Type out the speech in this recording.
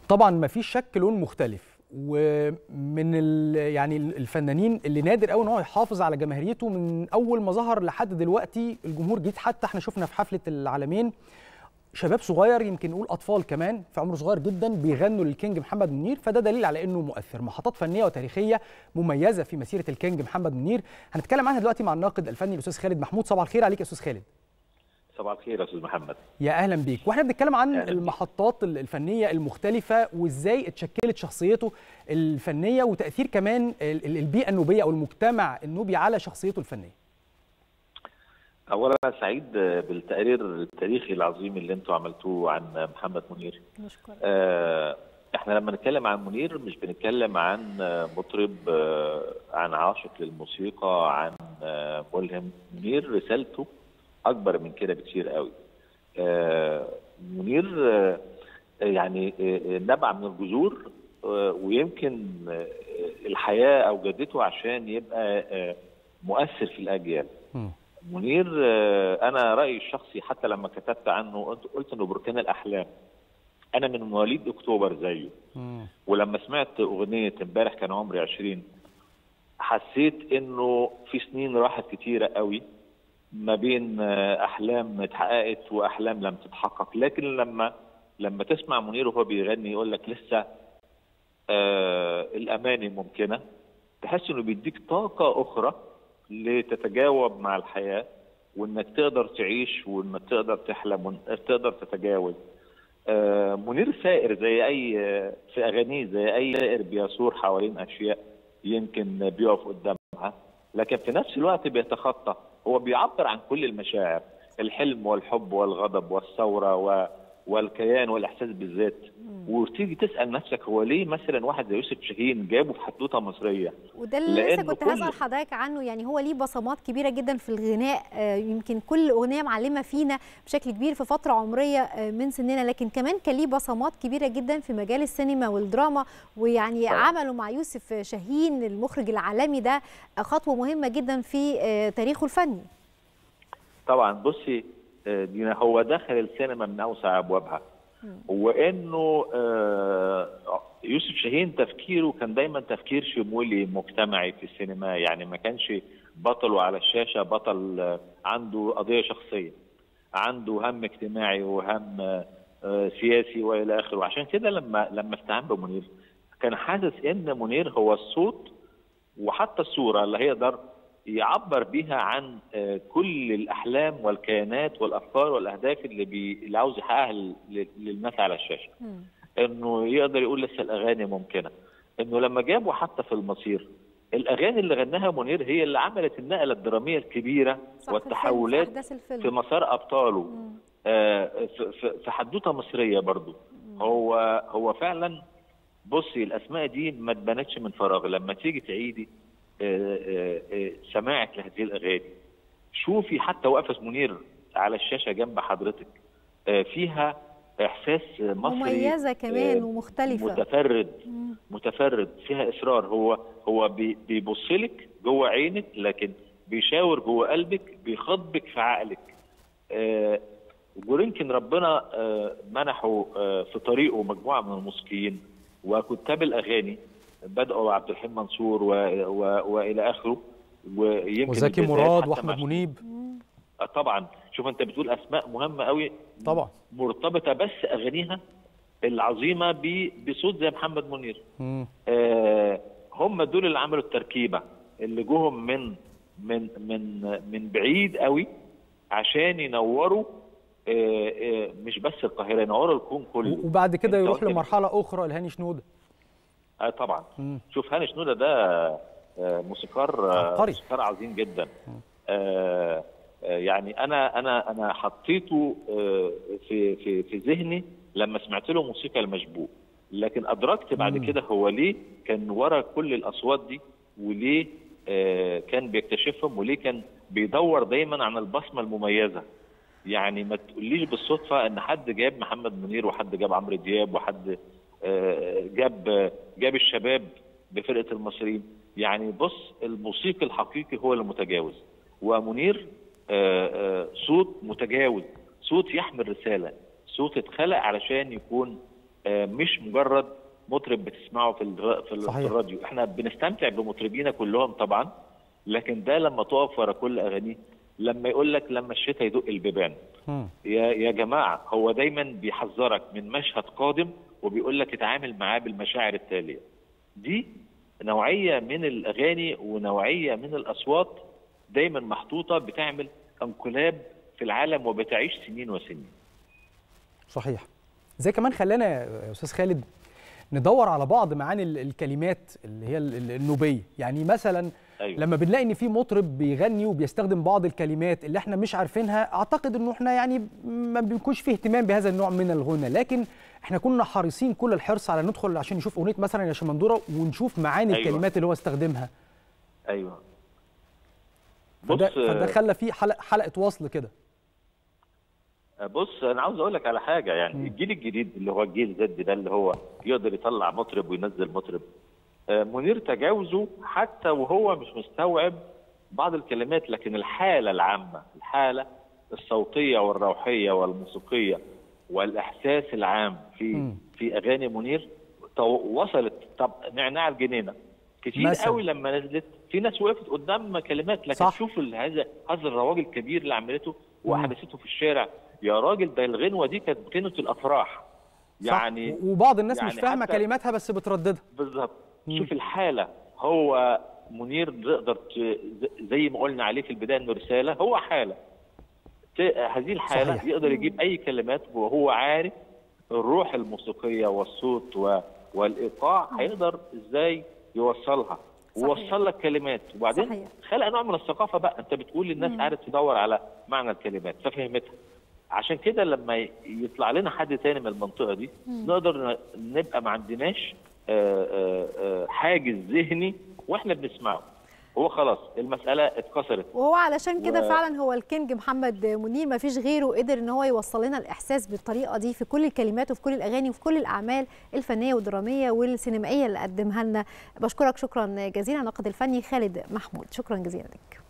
طبعا ما فيش شك لون مختلف ومن ال- يعني الفنانين اللي نادر قوي ان هو يحافظ على جماهيريته من اول ما ظهر لحد دلوقتي الجمهور جديد حتى احنا شفنا في حفله العالمين شباب صغير يمكن نقول اطفال كمان في عمر صغير جدا بيغنوا للكينج محمد منير فده دليل على انه مؤثر محطات فنيه وتاريخيه مميزه في مسيره الكينج محمد منير هنتكلم عنها دلوقتي مع الناقد الفني الاستاذ خالد محمود صباح الخير عليك يا استاذ خالد صباح الخير يا استاذ محمد يا اهلا بيك واحنا بنتكلم عن أهلاً بيك. المحطات الفنيه المختلفه وازاي اتشكلت شخصيته الفنيه وتاثير كمان ال- ال- البيئه النوبيه او المجتمع النوبي على شخصيته الفنيه اولا أنا سعيد بالتقرير التاريخي العظيم اللي انتم عملتوه عن محمد منير نشكر آه، احنا لما نتكلم عن منير مش بنتكلم عن آه، مطرب آه، عن عاشق للموسيقى عن آه، ملهم منير رسالته اكبر من كده بكتير قوي آه، منير آه، يعني آه، نبع من الجذور آه، ويمكن آه، الحياه اوجدته عشان يبقى آه، مؤثر في الاجيال مم. منير آه، انا رايي الشخصي حتى لما كتبت عنه قلت- قلت انه بركان الاحلام انا من مواليد اكتوبر زيه مم. ولما سمعت اغنيه امبارح كان عمري 20 حسيت انه في سنين راحت كتيره قوي ما بين آه، احلام اتحققت واحلام لم تتحقق لكن لما لما تسمع منير وهو بيغني يقول لك لسه آه الاماني ممكنه تحس انه بيديك طاقه اخرى لتتجاوب مع الحياه وانك تقدر تعيش وانك تقدر تحلم وانك تقدر تتجاوز آه، منير سائر زي اي آه، في اغانيه زي اي سائر بيثور حوالين اشياء يمكن بيقف قدامها لكن في نفس الوقت بيتخطى هو بيعبر عن كل المشاعر الحلم والحب والغضب والثوره و والكيان والاحساس بالذات وتيجي تسال نفسك هو ليه مثلا واحد زي يوسف شاهين جابه في حدوته مصريه وده اللي لسه لأن كنت كل- هسأل حضرتك عنه يعني هو ليه بصمات كبيرة جدا في الغناء آه، يمكن كل أغنية معلمة فينا بشكل كبير في فترة عمرية آه، من سننا لكن كمان كان ليه بصمات كبيرة جدا في مجال السينما والدراما ويعني طبعاً. عمله مع يوسف شاهين المخرج العالمي ده آه، خطوة مهمة جدا في آه، تاريخه الفني طبعا بصي آه، دينا هو دخل السينما من اوسع ابوابها وانه آه، يوسف شاهين تفكيره كان دايما تفكير شمولي مجتمعي في السينما يعني ما كانش بطله على الشاشه بطل آه، عنده قضيه شخصيه عنده هم اجتماعي وهم آه، سياسي والى اخره وعشان كده لما لما استعان بمنير كان حاسس ان منير هو الصوت وحتى الصوره اللي هيقدر يعبر بيها عن آه، كل الاحلام والكيانات والافكار والاهداف اللي بي... اللي عاوز يحققها لل- للناس على الشاشه انه يقدر يقول لسه الاغاني ممكنه انه لما جابوا حتى في المصير الاغاني اللي غناها منير هي اللي عملت النقله الدراميه الكبيره صح، في الفيلم، في والتحولات أحداث الفيلم. في مسار ابطاله مم. آه، في- في في حدوته مصريه برضو هو هو فعلا بصي الاسماء دي ما اتبنتش من فراغ لما تيجي تعيدي آه، آه، آه، سماعك لهذه الاغاني شوفي حتى وقفه منير على الشاشه جنب حضرتك آه، فيها احساس مصري مميزة كمان آه، ومختلفة متفرد مم. متفرد فيها اصرار هو هو بي- بيبص لك جوه عينك لكن بيشاور جوه قلبك بيخاطبك في عقلك آه، ويمكن ربنا آه، منحه آه، في طريقه مجموعه من الموسيقيين وكتاب الاغاني بدأوا عبد الحليم منصور و... و... والى اخره ويمكن وزكي البدايات مراد حتى واحمد مع- منيب آه، طبعا شوف انت بتقول اسماء مهمه قوي طبعا مرتبطه بس اغانيها العظيمه ب... بصوت زي محمد منير مم. آه، هم دول اللي عملوا التركيبه اللي جوهم من من من من بعيد قوي عشان ينوروا آه، آه، مش بس القاهره ينوروا الكون كله وبعد كده أنت يروح قلت- لمرحله اخرى لهاني شنوده اه طبعا مم. شوف هاني شنوده ده آه، موسيقار آه، عبقري. موسيقار عظيم جدا آه، آه، يعني انا انا انا حطيته آه، في في في ذهني لما سمعت له موسيقى المشبوه لكن ادركت بعد مم. كده هو ليه كان ورا كل الاصوات دي وليه آه، كان بيكتشفهم وليه كان بيدور دايما عن البصمه المميزه يعني ما تقوليش بالصدفه ان حد جاب محمد منير وحد جاب عمرو دياب وحد آه، جاب جاب الشباب بفرقه المصريين يعني بص الموسيقي الحقيقي هو المتجاوز ومنير آه، آه، صوت متجاوز صوت يحمل رساله صوت اتخلق علشان يكون آه، مش مجرد مطرب بتسمعه في الر- في ال- صحيح. في الراديو احنا بنستمتع بمطربينا كلهم طبعا لكن ده لما تقف ورا كل اغانيه لما يقول لك لما الشتاء يدق البيبان مم. يا يا جماعه هو دايما بيحذرك من مشهد قادم وبيقول لك اتعامل معاه بالمشاعر التاليه دي نوعيه من الاغاني ونوعيه من الاصوات دايما محطوطه بتعمل انقلاب في العالم وبتعيش سنين وسنين صحيح زي كمان خلانا يا استاذ خالد ندور على بعض معاني ال- الكلمات اللي هي ال- ال- النوبيه يعني مثلا أيوة. لما بنلاقي ان في مطرب بيغني وبيستخدم بعض الكلمات اللي احنا مش عارفينها اعتقد انه احنا يعني ما بيكونش فيه اهتمام بهذا النوع من الغنى لكن احنا كنا حريصين كل الحرص على ندخل عشان نشوف اغنيه مثلا يا شمندوره ونشوف معاني أيوة. الكلمات اللي هو استخدمها ايوه فده, بص فده خلى فيه حلقه حلقه وصل كده بص انا عاوز اقول لك على حاجه يعني مم. الجيل الجديد اللي هو الجيل زد ده اللي هو يقدر يطلع مطرب وينزل مطرب آه، منير تجاوزه حتى وهو مش مستوعب بعض الكلمات لكن الحاله العامه الحاله الصوتيه والروحيه والموسيقيه والاحساس العام في مم. في اغاني منير تو- وصلت طب نعناع الجنينه كتير مثلا. قوي لما نزلت في ناس وقفت قدام كلمات لكن صح. شوف ال- هذا هذا الرواج الكبير اللي عملته وحدثته في الشارع يا راجل ده الغنوه دي كانت غنوه الافراح صح؟ يعني و- وبعض الناس يعني مش فاهمه حتى- كلماتها بس بترددها بالظبط مم. شوف الحاله هو منير تقدر ت- زي ما قلنا عليه في البدايه انه رساله هو حاله ت- هذه الحاله صحيح. يقدر يجيب اي كلمات وهو عارف الروح الموسيقيه والصوت و... والايقاع هيقدر ازاي يوصلها صحيح. ووصل لك كلمات وبعدين صحيح. خلق نوع من الثقافه بقى انت بتقول للناس قاعده تدور على معنى الكلمات ففهمتها عشان كده لما ي- يطلع لنا حد تاني من المنطقه دي نقدر ن- نبقى ما عندناش آه، آه، آه، حاجز ذهني واحنا بنسمعه هو خلاص المساله اتكسرت وهو علشان كده و- فعلا هو الكينج محمد منير ما فيش غيره قدر ان هو يوصل لنا الاحساس بالطريقه دي في كل الكلمات وفي كل الاغاني وفي كل الاعمال الفنيه والدراميه والسينمائيه اللي قدمها لنا بشكرك شكرا جزيلا الناقد الفني خالد محمود شكرا جزيلا لك